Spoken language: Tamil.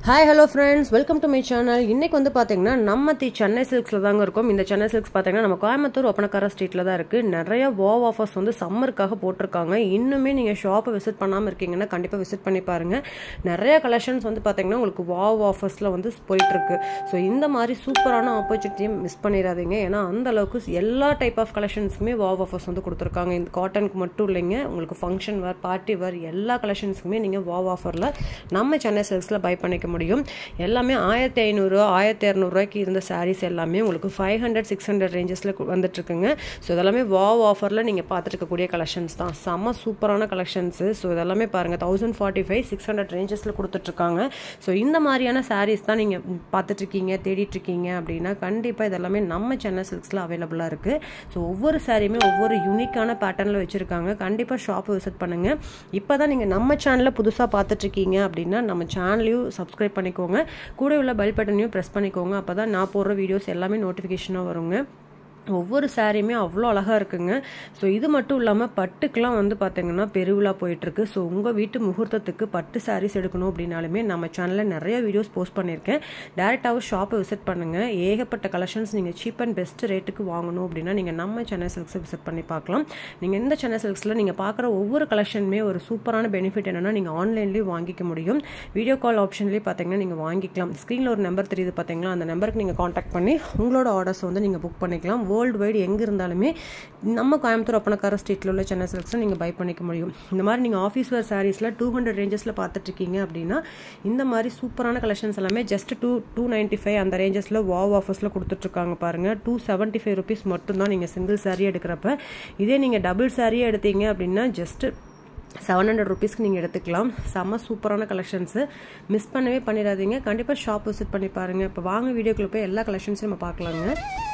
hi hello friends welcome to my channel இன்னைக்கு வந்து பார்த்தீங்கன்னா நம்ம தி சென்னை சில்க்ஸில் தாங்க இருக்கோம் இந்த சென்னை சில்க்ஸ் பார்த்தீங்கன்னா நம்ம கோயம்புத்தூர் ஒப்பனக்கார ஸ்ட்ரீட்டில் தான் இருக்குது நிறைய வாவ் ஆஃபர்ஸ் வந்து சம்மருக்காக போட்டிருக்காங்க இன்னுமே நீங்கள் ஷாப்பை விசிட் பண்ணாமல் இருக்கீங்கன்னா கண்டிப்பாக விசிட் பண்ணி பாருங்கள் நிறைய கலெக்ஷன்ஸ் வந்து பார்த்தீங்கன்னா உங்களுக்கு வாவ் ஆஃபர்ஸில் வந்து போயிட்டுருக்கு ஸோ இந்த மாதிரி சூப்பரான ஆப்பர்ச்சுனிட்டியும் மிஸ் பண்ணிடாதீங்க ஏன்னா அந்த அளவுக்கு எல்லா டைப் ஆஃப் கலெக்ஷன்ஸுமே வாவ் ஆஃபர்ஸ் வந்து கொடுத்துருக்காங்க இந்த காட்டனுக்கு மட்டும் இல்லைங்க உங்களுக்கு ஃபங்க்ஷன் வேர் பார்ட்டி வேர் எல்லா கலெக்ஷன்ஸுக்குமே நீங்கள் வாவ் ஆஃபரில் நம்ம சென்னை சில்க்ஸில் பை பண்ணிக்க முடியும் எல்லாமே ஆயிரத்தி ஐநூறுரூவா ஆயிரத்தி இரநூறுவாய்க்கு இருந்த சாரீஸ் எல்லாமே உங்களுக்கு ஃபைவ் ஹண்ட்ரட் சிக்ஸ் ஹண்ட்ரட் ரேஞ்சஸில் வந்துட்டுருக்குங்க ஸோ இதெல்லாமே வாவ் ஆஃபரில் நீங்கள் பார்த்துட்டு இருக்கக்கூடிய கலெக்ஷன்ஸ் தான் செம்ம சூப்பரான கலெக்ஷன்ஸு ஸோ இதெல்லாமே பாருங்கள் thousand forty five six hundred ரேஞ்சஸில் கொடுத்துட்ருக்காங்க ஸோ இந்த மாதிரியான சாரீஸ் தான் நீங்கள் பார்த்துட்ருக்கீங்க தேடிட்டுருக்கீங்க அப்படின்னா கண்டிப்பாக இதெல்லாமே நம்ம சென்னை சில்க்ஸில் அவைலபிளாக இருக்குது ஸோ ஒவ்வொரு சாரியுமே ஒவ்வொரு யூனிக்கான பேட்டர்னில் வச்சுருக்காங்க கண்டிப்பாக ஷாப்பை விசிட் பண்ணுங்கள் இப்போ தான் நீங்கள் நம்ம சேனலில் புதுசாக பார்த்துட்ருக்கீங்க அப்படின்னா நம்ம சேனலையும் சப்ஸ்கிரைப் பண்ணிக்கோங்க கூட உள்ள பெல் பட்டனையும் ப்ரெஸ் பண்ணிக்கோங்க அப்போ தான் நான் போடுற வீடியோஸ் எல்லாமே நோட்டிஃபிகேஷனாக வருங்க ஒவ்வொரு சாரியுமே அவ்வளோ அழகாக இருக்குங்க ஸோ இது மட்டும் இல்லாமல் பட்டுக்கெலாம் வந்து பார்த்தீங்கன்னா பெருவிழா போயிட்டுருக்கு ஸோ உங்கள் வீட்டு முகூர்த்தத்துக்கு பட்டு சாரீஸ் எடுக்கணும் அப்படின்னாலுமே நம்ம சேனலில் நிறைய வீடியோஸ் போஸ்ட் பண்ணியிருக்கேன் டேரெக்டாகவும் ஷாப்பை விசிட் பண்ணுங்கள் ஏகப்பட்ட கலெக்ஷன்ஸ் நீங்கள் சீப் அண்ட் பெஸ்ட் ரேட்டுக்கு வாங்கணும் அப்படின்னா நீங்கள் நம்ம சென்னை சில்க்ஸை விசிட் பண்ணி பார்க்கலாம் நீங்கள் இந்த சென்னை சில்க்ஸில் நீங்கள் பார்க்குற ஒவ்வொரு கலெக்ஷனுமே ஒரு சூப்பரான பெனிஃபிட் என்னென்னா நீங்கள் ஆன்லைன்லேயும் வாங்கிக்க முடியும் வீடியோ கால் ஆப்ஷன்லேயே பார்த்தீங்கன்னா நீங்கள் வாங்கிக்கலாம் ஸ்க்ரீனில் ஒரு நம்பர் தெரியுது பார்த்தீங்களா அந்த நம்பருக்கு நீங்கள் காண்டாக்ட் பண்ணி உங்களோட ஆர்டர்ஸ் வந்து நீங்கள் புக் பண்ணிக்கலாம் வேர்ல்டு வைடு எங்கே இருந்தாலுமே நம்ம கோயம்புத்தூர் அப்பனக்கார ஸ்ட்ரீட்டில் உள்ள சென்னை சில்க்ஸில் நீங்கள் பை பண்ணிக்க முடியும் இந்த மாதிரி நீங்கள் ஆஃபீஸ் வேர் சாரீஸில் டூ ஹண்ட்ரட் ரேஞ்சஸில் பார்த்துட்ருக்கீங்க அப்படின்னா இந்த மாதிரி சூப்பரான கலெக்ஷன்ஸ் எல்லாமே just two two ninety five அந்த ரேஞ்சஸில் வாவ் ஆஃபர்ஸில் கொடுத்துட்ருக்காங்க பாருங்கள் டூ செவன்ட்டி ஃபைவ் ருபீஸ் மட்டும்தான் நீங்கள் சிங்கிள் சாரீ எடுக்கிறப்ப இதே நீங்கள் டபுள் சாரியே எடுத்தீங்க அப்படின்னா ஜஸ்ட்டு செவன் ஹண்ட்ரட் ருபீஸ்க்கு நீங்கள் எடுத்துக்கலாம் செம்ம சூப்பரான கலெக்ஷன்ஸு மிஸ் பண்ணவே பண்ணிடாதீங்க கண்டிப்பாக ஷாப் விசிட் பண்ணி பாருங்கள் இப்போ வாங்க வீடியோக்குள்ளே போய் எல்லா கலெக்ஷன்ஸும் நம்ம பார்க்கலாங்க